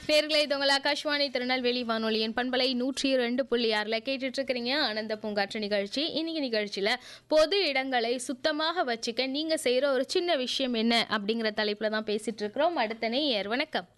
நேர்களை இது உங்கள் ஆகாஷ்வாணி திருநெல்வேலி வானொலியின் பண்பலை நூற்றி ரெண்டு புள்ளி ஆறில் கேட்டுட்டு இருக்கிறீங்க ஆனந்த பூங்காற்று நிகழ்ச்சி இன்னைக்கு நிகழ்ச்சியில் பொது இடங்களை சுத்தமாக வச்சுக்க நீங்கள் செய்கிற ஒரு சின்ன விஷயம் என்ன அப்படிங்கிற தலைப்பில் தான் பேசிட்டு இருக்கிறோம் அடுத்த நேயர் வணக்கம்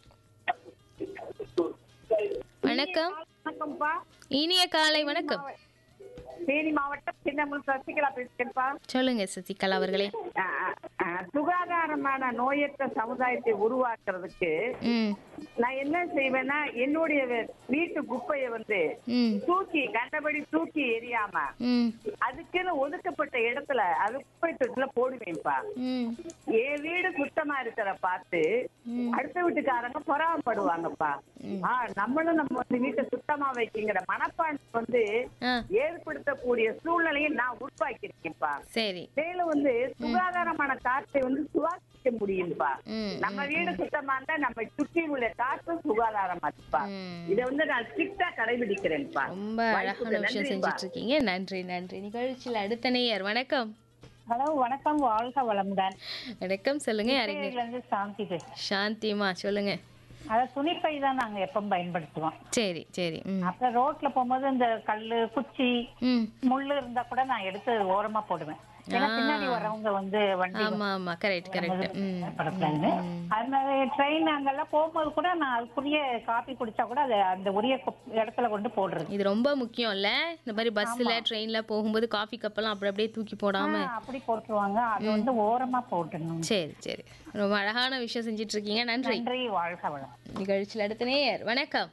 வணக்கம் வணக்கம்ப்பா இனிய காலை வணக்கம் தேனி மாவட்டம் சின்னமுல் சசிகலா பேசுகிறேன்ப்பா சொல்லுங்க சசிகலா அவர்களே அஹ், அஹ், அஹ், சுகாதாரமான நோயற்ற சமுதாயத்தை உருவாக்குறதுக்கு ம் நான் என்ன செய்வேன்னா என்னுடைய வீ- வீட்டு குப்பையை வந்து ம் தூக்கி கண்டபடி தூக்கி எரியாம ம் அதுக்குன்னு ஒதுக்கப்பட்ட இடத்துல அது குப்பை தொட்டில போடுவேன்ப்பா ம் என் வீடு சுத்தமா இருக்கிற பார்த்து ம். அடுத்த வீட்டுக்காரங்க பொறாமப்படுவாங்கப்பா ஆ நம்மளும் நம்ம வந்து வீட்டை சுத்தமா வைக்கிங்கிற மனப்பான்மை வந்து ஆ ஏற்படுத்தக்கூடிய சூழ்நிலையை நான் உருவாக்கியிருக்கேன்ப்பா சரி மேலும் வந்து சுகாதாரமான காற்றை வந்து சுவாசிக்க முடியும்பா ம் நம்ம வீடு சுத்தமா இருந்தா நம்ம சுற்றி உள்ள காற்றும் சுகாதாரமா இருப்பா ம். இதை வந்து நான் ஸ்ட்ரிக்டா கடைபிடிக்கிறேன்ப்பா ரொம்ப அழகான விஷயம் செஞ்சுட்டு இருக்கீங்க நன்றி நன்றி நிகழ்ச்சியில் அடுத்த நேயர் வணக்கம் ஹலோ வணக்கம் வாழ்க வளமுடன் வணக்கம் சொல்லுங்க யாருங்க இதுல இருந்து சாந்தி பேசுறேன் சாந்திமா சொல்லுங்க அதாவது துணிப்பை தான் நாங்க எப்பவும் பயன்படுத்துவோம் சரி சரி ம் அப்புறம் ரோட்ல போகும்போது இந்த கல்லு குச்சி ம் முள்ளு இருந்தா கூட நான் எடுத்து ஓரமா போடுவேன் ஏன்னா பின்னாடி வரவங்க வந்து வண்டி ஆமா ஆமா கரெக்ட் கரெக்ட் ம் படக்கூடாதுன்னு அதனால ட்ரெயின் அங்கெல்லாம் போகும்போது கூட நான் அதுக்குரிய காப்பி குடிச்சா கூட அது அந்த உரிய குப்- இடத்துல கொண்டு போடுறது இது ரொம்ப முக்கியம் இல்ல இந்த மாதிரி பஸ்ல ட்ரெயின்ல போகும்போது காஃபி கப்பெல்லாம் அப்படி அப்படியே தூக்கி போடாம ஆ, அப்படி போட்டுருவாங்க அது வந்து ஓரமா போட்டுடணும் சரி சரி ரொம்ப அழகான விஷயம் செஞ்சுட்டு இருக்கீங்க நன்றி நன்றி வாழ்க வளம் நிகழ்ச்சியில் அடுத்த நேயர் வணக்கம்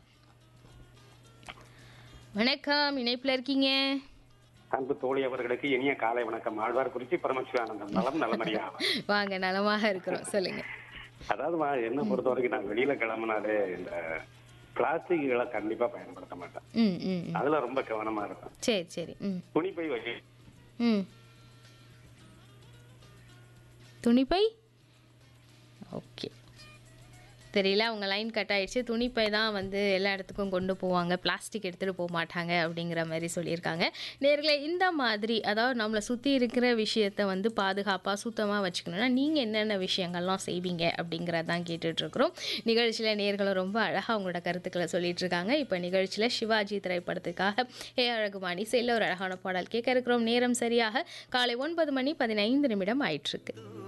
வணக்கம் இணைப்புல இருக்கீங்க அன்பு தோழி அவர்களுக்கு இனிய காலை வணக்கம் ஆழ்வார் குறிச்சி பரமசிவானந்தம் நலம் நலமறியா வாங்க நலமாக இருக்கிறோம் சொல்லுங்க அதாவது மா, என்ன பொறுத்த வரைக்கும் நான் வெளியில கிளம்புனாலே இந்த பிளாஸ்டிக்குகளை கண்டிப்பா பயன்படுத்த மாட்டேன் ம் ம் ம். அதுல ரொம்ப கவனமா இருப்பேன் சரி சரி ம் துணிப்பை வகை ம் துணிப்பை ஓகே தெரியல அவங்க லைன் கட் ஆயிடுச்சு துணிப்பை தான் வந்து எல்லா இடத்துக்கும் கொண்டு போவாங்க பிளாஸ்டிக் எடுத்துகிட்டு போக மாட்டாங்க அப்படிங்கிற மாதிரி சொல்லியிருக்காங்க நேர்களே இந்த மாதிரி அதாவது நம்மளை சுற்றி இருக்கிற விஷயத்தை வந்து பாதுகாப்பாக சுத்தமாக வச்சுக்கணும்னா நீங்கள் என்னென்ன விஷயங்கள்லாம் செய்வீங்க அப்படிங்கிறதான் கேட்டுட்ருக்குறோம் நிகழ்ச்சியில் நேர்களும் ரொம்ப அழகாக அவங்களோட கருத்துக்களை சொல்லிட்டு இருக்காங்க இப்போ நிகழ்ச்சியில் சிவாஜி திரைப்படத்துக்காக ஏ அழகுமானி செல்ல ஒரு அழகான பாடல் கேட்க இருக்கிறோம் நேரம் சரியாக காலை ஒன்பது மணி பதினைந்து நிமிடம் ஆயிட்டிருக்கு